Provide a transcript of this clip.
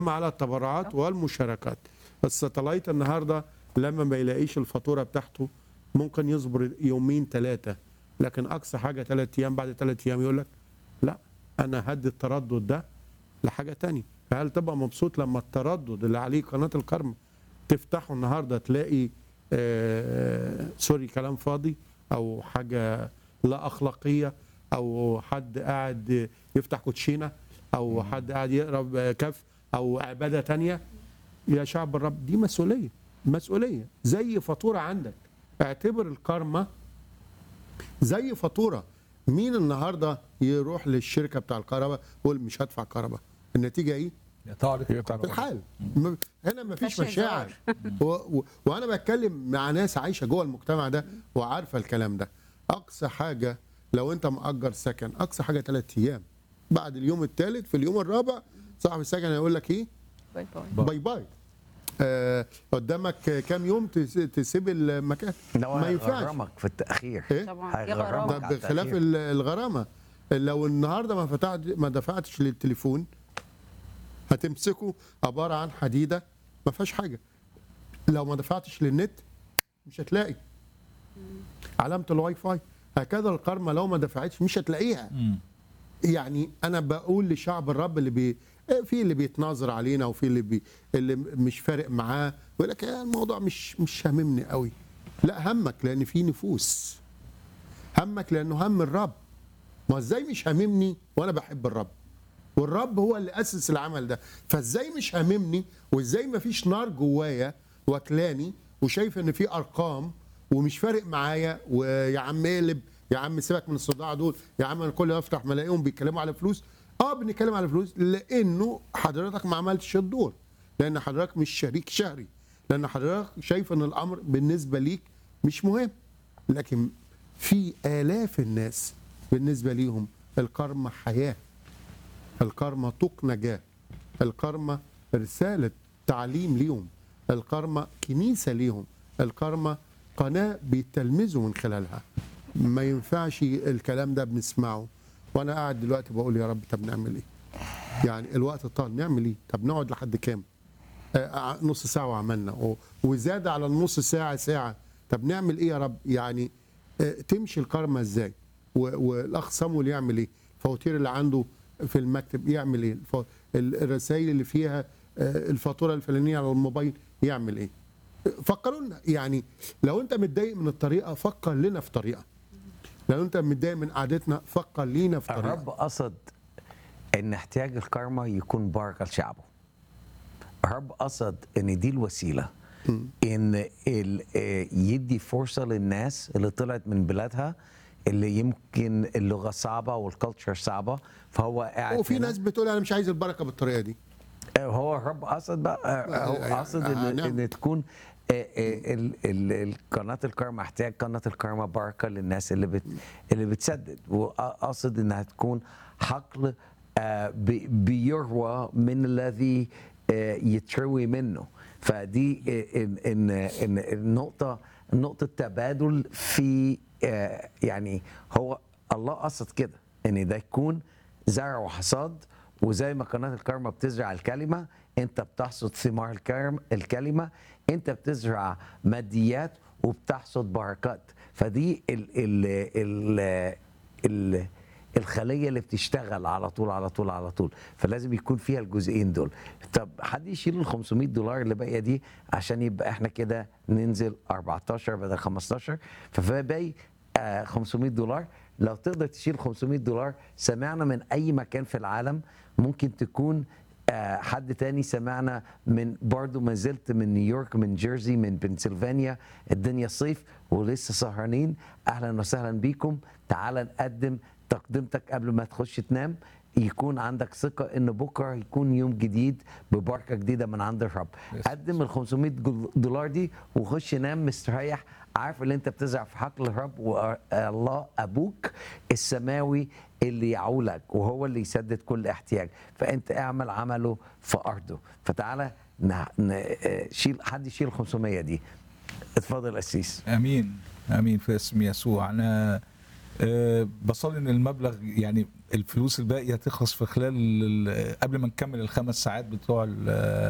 على التبرعات والمشاركات الساتلايت النهارده لما ما يلاقيش الفاتوره بتاعته ممكن يصبر يومين ثلاثه لكن اقصى حاجه ثلاث ايام بعد ثلاث ايام يقول لك لا انا هدي التردد ده لحاجه تانية فهل تبقى مبسوط لما التردد اللي عليه قناه الكرم تفتحه النهارده تلاقي آه سوري كلام فاضي او حاجه لا اخلاقيه او حد قاعد يفتح كوتشينه او حد قاعد يقرا كف او عباده تانية يا شعب الرب دي مسؤوليه مسؤوليه زي فاتوره عندك اعتبر الكارما زي فاتوره مين النهارده يروح للشركه بتاع الكهرباء يقول مش هدفع كهرباء النتيجه ايه؟ تعرف في الحال م- هنا مفيش مفيش مشاعر و... و... وانا بتكلم مع ناس عايشه جوه المجتمع ده وعارفه الكلام ده اقصى حاجه لو انت مأجر سكن اقصى حاجه ثلاث ايام بعد اليوم الثالث في اليوم الرابع صاحب السكن هيقول لك ايه باي باي باي. باي باي آه قدامك كام يوم تس- تسيب المكان لو ما ينفعش هيغرمك في التأخير ايه طبعا في هيغرمك ده غرامه على بخلاف التأخير. ال- الغرامه لو النهارده ما فتحت ما دفعتش للتليفون هتمسكه عباره عن حديده ما فيهاش حاجه لو ما دفعتش للنت مش هتلاقي علامه الواي فاي هكذا القرمه لو ما دفعتش مش هتلاقيها مم. يعني انا بقول لشعب الرب اللي بي في اللي بيتناظر علينا وفي اللي بي اللي مش فارق معاه يقول لك "يا الموضوع مش مش هاممني قوي لا همك لان في نفوس همك لانه هم الرب ما ازاي مش هاممني وانا بحب الرب والرب هو اللي اسس العمل ده فازاي مش هاممني وازاي ما فيش نار جوايا واكلاني وشايف ان في ارقام ومش فارق معايا ويا عم اقلب يا عم سيبك من الصداع دول يا عم انا كل ما افتح ملاقيهم بيتكلموا على فلوس اه بنتكلم على فلوس لانه حضرتك ما عملتش الدور لان حضرتك مش شريك شهري لان حضرتك شايف ان الامر بالنسبه ليك مش مهم لكن في الاف الناس بالنسبه ليهم الكرمه حياه الكرمة طوق نجاة الكرمة رسالة تعليم ليهم الكرمة كنيسة ليهم الكرمة قناة بيتلمذوا من خلالها ما ينفعش الكلام ده بنسمعه وانا قاعد دلوقتي بقول يا رب طب نعمل ايه يعني الوقت طال نعمل ايه طب نقعد لحد كام آه، نص ساعة وعملنا و- وزاد على النص ساعة ساعة طب نعمل ايه يا رب يعني آه، تمشي الكرمة ازاي و- والاخ صامويل يعمل ايه الفواتير اللي عنده في المكتب يعمل ايه الف- ال- الرسائل اللي فيها آه، الفاتورة الفلانية على الموبايل يعمل ايه فكروا لنا يعني لو انت متضايق من الطريقة فكر لنا في طريقة لو انت متضايق من قعدتنا فكر لينا في طريقة الرب قصد ان احتياج الكرمة يكون بركة لشعبه الرب قصد ان دي الوسيلة ان ال- آه، يدي فرصة للناس اللي طلعت من بلادها اللي يمكن اللغة صعبة والكالتشر صعبة فهو قاعد وفي هنا. ناس بتقول انا مش عايز البركة بالطريقة دي آه، هو الرب قصد بقى آه، هو يعني- قصد آه، ان, نعم. إن تكون آه، آه، ال- ال- ال- قناه الكرمة احتياج قناه الكرمة بركه للناس اللي بت اللي بتسدد وقصد انها تكون حقل آه، بي- بيروى من الذي آه، يتروي منه فدي آه، ان ان ان النقطه نقطه تبادل في آه، يعني هو الله قصد كده ان ده يكون زرع وحصاد وزي ما قناه الكرمة بتزرع الكلمه انت بتحصد ثمار الكرم الكلمه انت بتزرع ماديات وبتحصد بركات فدي ال ال ال ال الخليه اللي بتشتغل على طول على طول على طول فلازم يكون فيها الجزئين دول طب حد يشيل ال 500 دولار اللي باقيه دي عشان يبقى احنا كده ننزل 14 بدل 15 فباقي آه 500 دولار لو تقدر تشيل 500 دولار سمعنا من اي مكان في العالم ممكن تكون آه، حد تاني سمعنا من برضو ما زلت من نيويورك من جيرسي من بنسلفانيا الدنيا صيف ولسه سهرانين اهلا وسهلا بيكم تعال نقدم تقدمتك قبل ما تخش تنام يكون عندك ثقة ان بكرة يكون يوم جديد ببركة جديدة من عند الرب قدم ال 500 جل- دولار دي وخش نام مستريح عارف اللي انت بتزرع في حقل الرب والله ابوك السماوي اللي يعولك وهو اللي يسدد كل احتياج فانت اعمل عمله في ارضه فتعالى ن- ن- شيل حد يشيل 500 دي اتفضل قسيس امين امين في اسم يسوع انا أه بصلي ان المبلغ يعني الفلوس الباقيه تخلص في خلال ال- قبل ما نكمل الخمس ساعات بتوع ال-